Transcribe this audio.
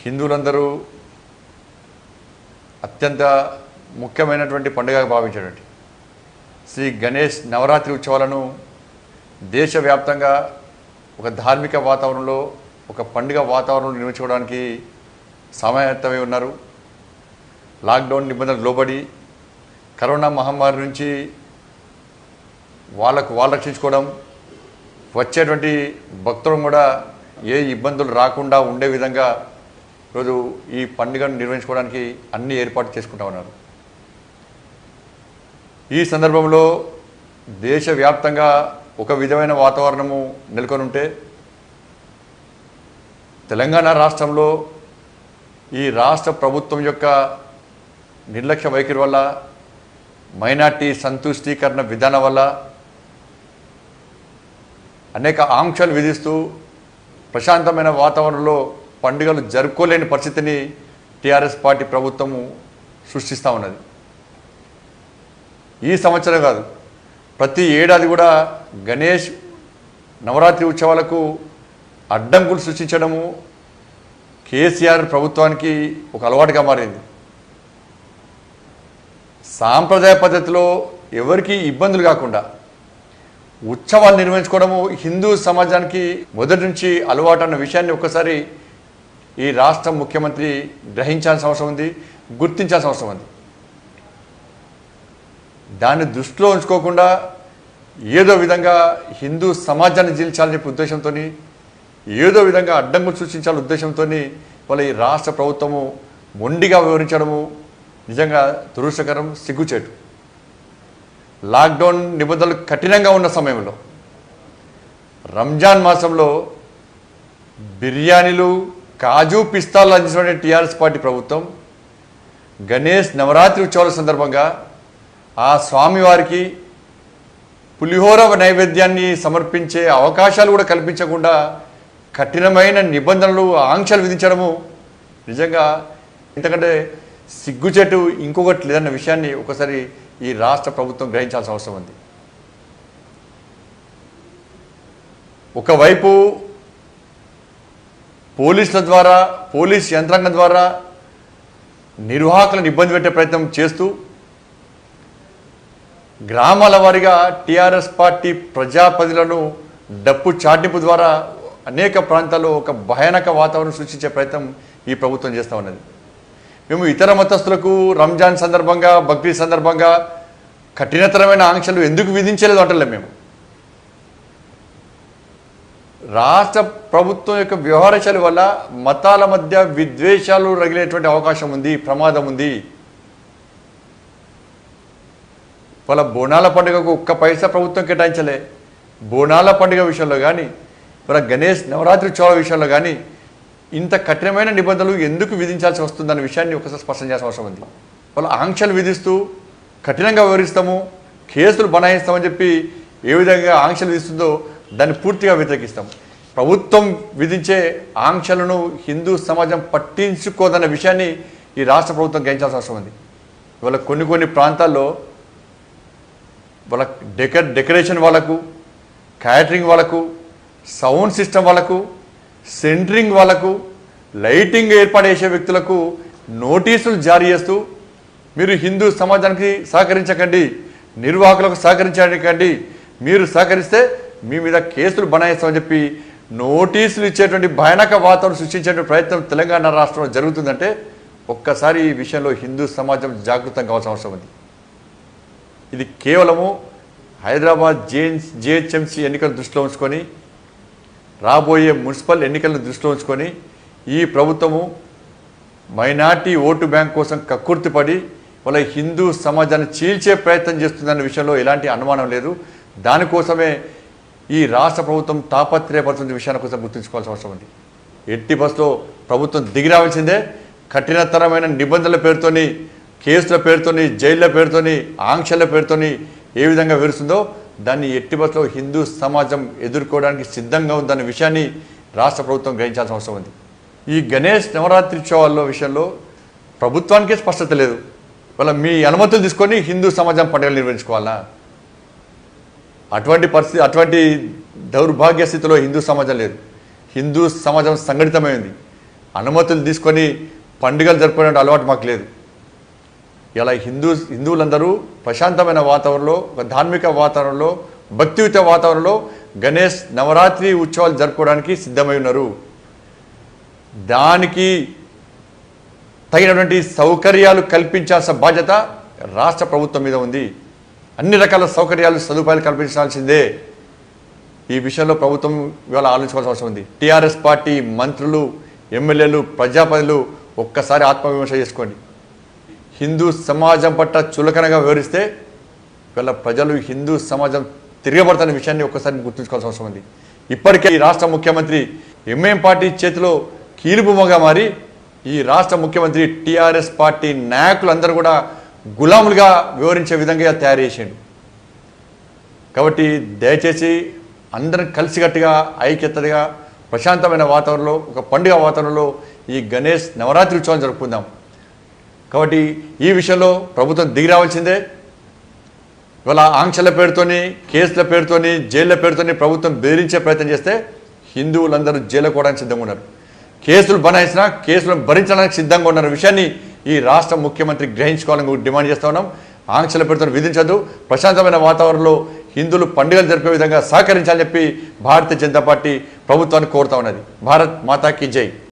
హిందువులందరూ అత్యంత ముఖ్యమైనటువంటి పండుగగా భావించేటువంటి శ్రీ గణేష్ నవరాత్రి ఉత్సవాలను దేశవ్యాప్తంగా ఒక ధార్మిక వాతావరణంలో ఒక పండుగ వాతావరణంలో నిర్మించుకోవడానికి సమాయత్తమై ఉన్నారు లాక్డౌన్ నిబంధనలు లోబడి కరోనా మహమ్మారి నుంచి వాళ్ళకు వాళ్ళు రక్షించుకోవడం వచ్చేటువంటి భక్తులను కూడా ఏ ఇబ్బందులు రాకుండా ఉండే విధంగా ఈరోజు ఈ పండుగను నిర్వహించుకోవడానికి అన్ని ఏర్పాట్లు చేసుకుంటా ఉన్నారు ఈ సందర్భంలో దేశవ్యాప్తంగా ఒక విధమైన వాతావరణము నెలకొని ఉంటే తెలంగాణ రాష్ట్రంలో ఈ రాష్ట్ర ప్రభుత్వం యొక్క నిర్లక్ష్య వైఖరి వల్ల మైనార్టీ సంతుష్టీకరణ విధానం వల్ల అనేక ఆంక్షలు విధిస్తూ ప్రశాంతమైన వాతావరణంలో పండుగలు జరుపుకోలేని పరిస్థితిని టీఆర్ఎస్ పార్టీ ప్రభుత్వము సృష్టిస్తూ ఉన్నది ఈ సంవత్సరం కాదు ప్రతి ఏడాది కూడా గణేష్ నవరాత్రి ఉత్సవాలకు అడ్డంకులు సృష్టించడము కేసీఆర్ ప్రభుత్వానికి ఒక అలవాటుగా మారింది సాంప్రదాయ పద్ధతిలో ఎవరికి ఇబ్బందులు కాకుండా ఉత్సవాలు నిర్వహించుకోవడము హిందూ సమాజానికి మొదటి నుంచి అలవాటు అన్న విషయాన్ని ఒక్కసారి ఈ రాష్ట్ర ముఖ్యమంత్రి గ్రహించాల్సిన అవసరం ఉంది గుర్తించాల్సిన అవసరం ఉంది దాన్ని దృష్టిలో ఉంచుకోకుండా ఏదో విధంగా హిందూ సమాజాన్ని జీల్చాలని చెప్పే ఉద్దేశంతో ఏదో విధంగా అడ్డంకులు సృష్టించాలని ఉద్దేశంతో వాళ్ళ ఈ రాష్ట్ర ప్రభుత్వము మొండిగా వివరించడము నిజంగా దురుషకరం సిగ్గుచేటు లాక్డౌన్ నిబంధనలు కఠినంగా ఉన్న సమయంలో రంజాన్ మాసంలో బిర్యానీలు కాజు పిస్తాలు అందించిన టీఆర్ఎస్ పార్టీ ప్రభుత్వం గణేష్ నవరాత్రి ఉత్సవాల సందర్భంగా ఆ స్వామివారికి పులిహోర నైవేద్యాన్ని సమర్పించే అవకాశాలు కూడా కల్పించకుండా కఠినమైన నిబంధనలు ఆంక్షలు విధించడము నిజంగా ఎందుకంటే సిగ్గుచెట్టు ఇంకొకటి లేదన్న విషయాన్ని ఒకసారి ఈ రాష్ట్ర ప్రభుత్వం గ్రహించాల్సిన అవసరం ఉంది ఒకవైపు పోలీసుల ద్వారా పోలీస్ యంత్రాంగం ద్వారా నిర్వాహకులను ఇబ్బంది పెట్టే ప్రయత్నం చేస్తూ గ్రామాల వారీగా టీఆర్ఎస్ పార్టీ ప్రజాపతిలను డప్పు చాటింపు ద్వారా అనేక ప్రాంతాల్లో ఒక భయానక వాతావరణం సృష్టించే ప్రయత్నం ఈ ప్రభుత్వం చేస్తూ ఉన్నది మేము ఇతర మతస్థులకు రంజాన్ సందర్భంగా బక్రీద్ సందర్భంగా కఠినతరమైన ఆంక్షలు ఎందుకు విధించలేదు అంటలే మేము రాష్ట్ర ప్రభుత్వం యొక్క వ్యవహారశాల వల్ల మతాల మధ్య విద్వేషాలు రగిలేటువంటి అవకాశం ఉంది ప్రమాదం ఉంది వాళ్ళ బోనాల పండుగకు ఒక్క పైసా ప్రభుత్వం కేటాయించలే బోనాల పండుగ విషయంలో కానీ వాళ్ళ గణేష్ నవరాత్రి ఉత్సవాల విషయంలో కానీ ఇంత కఠినమైన నిబంధనలు ఎందుకు విధించాల్సి వస్తుందన్న విషయాన్ని ఒకసారి స్పష్టం చేయాల్సిన అవసరం ఉంది వాళ్ళ ఆంక్షలు విధిస్తూ కఠినంగా వివరిస్తాము కేసులు బనాయిస్తామని చెప్పి ఏ విధంగా ఆంక్షలు విధిస్తుందో దాన్ని పూర్తిగా వ్యతిరేకిస్తాం ప్రభుత్వం విధించే ఆంక్షలను హిందూ సమాజం పట్టించుకోదన్న విషయాన్ని ఈ రాష్ట్ర ప్రభుత్వం గ్రహించాల్సిన అవసరం ఉంది ఇవాళ కొన్ని కొన్ని ప్రాంతాల్లో వాళ్ళ డెక డెకరేషన్ వాళ్ళకు క్యాటరింగ్ వాళ్ళకు సౌండ్ సిస్టమ్ వాళ్ళకు సెంటరింగ్ వాళ్ళకు లైటింగ్ ఏర్పాటు చేసే వ్యక్తులకు నోటీసులు జారీ చేస్తూ మీరు హిందూ సమాజానికి సహకరించకండి నిర్వాహకులకు సహకరించకండి మీరు సహకరిస్తే మీ మీద కేసులు బనాయిస్తామని చెప్పి నోటీసులు ఇచ్చేటువంటి భయానక వాతావరణం సృష్టించేటువంటి ప్రయత్నం తెలంగాణ రాష్ట్రంలో జరుగుతుందంటే ఒక్కసారి ఈ విషయంలో హిందూ సమాజం జాగృతం కావాల్సిన అవసరం ఉంది ఇది కేవలము హైదరాబాద్ జేఎన్స్ జేహెచ్ఎంసీ ఎన్నికలు దృష్టిలో ఉంచుకొని రాబోయే మున్సిపల్ ఎన్నికలను దృష్టిలో ఉంచుకొని ఈ ప్రభుత్వము మైనార్టీ ఓటు బ్యాంక్ కోసం కక్కుర్తిపడి వాళ్ళ హిందూ సమాజాన్ని చీల్చే ప్రయత్నం చేస్తుందన్న విషయంలో ఎలాంటి అనుమానం లేదు దానికోసమే ఈ రాష్ట్ర ప్రభుత్వం తాపత్రయపడుతున్న విషయాన్ని కోసం గుర్తుంచుకోవాల్సిన అవసరం ఉంది ఎట్టి బస్సులో ప్రభుత్వం దిగి రావాల్సిందే కఠినతరమైన నిబంధనల పేరుతోని కేసుల పేరుతోని జైళ్ళ పేరుతోని ఆంక్షల పేరుతోని ఏ విధంగా విరుస్తుందో దాన్ని ఎట్టి బస్సులో హిందూ సమాజం ఎదుర్కోవడానికి సిద్ధంగా ఉందన్న విషయాన్ని రాష్ట్ర ప్రభుత్వం గ్రహించాల్సిన అవసరం ఉంది ఈ గణేష్ నవరాత్రి ఉత్సవాల్లో విషయంలో ప్రభుత్వానికే స్పష్టత లేదు వాళ్ళ మీ అనుమతులు తీసుకొని హిందూ సమాజం పండుగలు నిర్వహించుకోవాలా అటువంటి పరిస్థితి అటువంటి దౌర్భాగ్య స్థితిలో హిందూ సమాజం లేదు హిందూ సమాజం సంఘటితమైంది అనుమతులు తీసుకొని పండుగలు జరుపుకునే అలవాటు మాకు లేదు ఇలా హిందూ హిందువులందరూ ప్రశాంతమైన వాతావరణంలో ఒక ధార్మిక వాతావరణంలో భక్తియుత వాతావరణంలో గణేష్ నవరాత్రి ఉత్సవాలు జరుపుకోవడానికి సిద్ధమై ఉన్నారు దానికి తగినటువంటి సౌకర్యాలు కల్పించాల్సిన బాధ్యత రాష్ట్ర ప్రభుత్వం మీద ఉంది అన్ని రకాల సౌకర్యాలు సదుపాయాలు కల్పించాల్సిందే ఈ విషయంలో ప్రభుత్వం ఇవాళ ఆలోచించాల్సిన అవసరం ఉంది టీఆర్ఎస్ పార్టీ మంత్రులు ఎమ్మెల్యేలు ప్రజాపతిలు ఒక్కసారి ఆత్మవిమర్శ చేసుకోండి హిందూ సమాజం పట్ల చులకనగా వివరిస్తే వీళ్ళ ప్రజలు హిందూ సమాజం తిరగబడుతున్న విషయాన్ని ఒక్కసారి గుర్తుంచుకోవాల్సిన అవసరం ఉంది ఇప్పటికే ఈ రాష్ట్ర ముఖ్యమంత్రి ఎంఏం పార్టీ చేతిలో కీలుబొమ్మగా మారి ఈ రాష్ట్ర ముఖ్యమంత్రి టీఆర్ఎస్ పార్టీ నాయకులందరూ కూడా గులాములుగా వివరించే విధంగా తయారు చేసిండు కాబట్టి దయచేసి అందరం కలిసికట్టుగా ఐక్యతగా ప్రశాంతమైన వాతావరణంలో ఒక పండుగ వాతావరణంలో ఈ గణేష్ నవరాత్రి ఉత్సవం జరుపుకుందాం కాబట్టి ఈ విషయంలో ప్రభుత్వం దిగి రావాల్సిందే ఇవాళ ఆంక్షల పేరుతోని కేసుల పేరుతోని జైళ్ళ పేరుతోని ప్రభుత్వం బెదిరించే ప్రయత్నం చేస్తే హిందువులందరూ జైలుకు పోవడానికి సిద్ధంగా ఉన్నారు కేసులు బనాయించినా కేసులను భరించడానికి సిద్ధంగా ఉన్న విషయాన్ని ఈ రాష్ట్ర ముఖ్యమంత్రి గ్రహించుకోవాలని డిమాండ్ చేస్తా ఉన్నాం ఆంక్షల పేరుతో విధించదు ప్రశాంతమైన వాతావరణంలో హిందువులు పండుగలు జరిపే విధంగా సహకరించాలని చెప్పి భారతీయ జనతా పార్టీ ప్రభుత్వాన్ని కోరుతా ఉన్నది భారత్ మాతాకి జై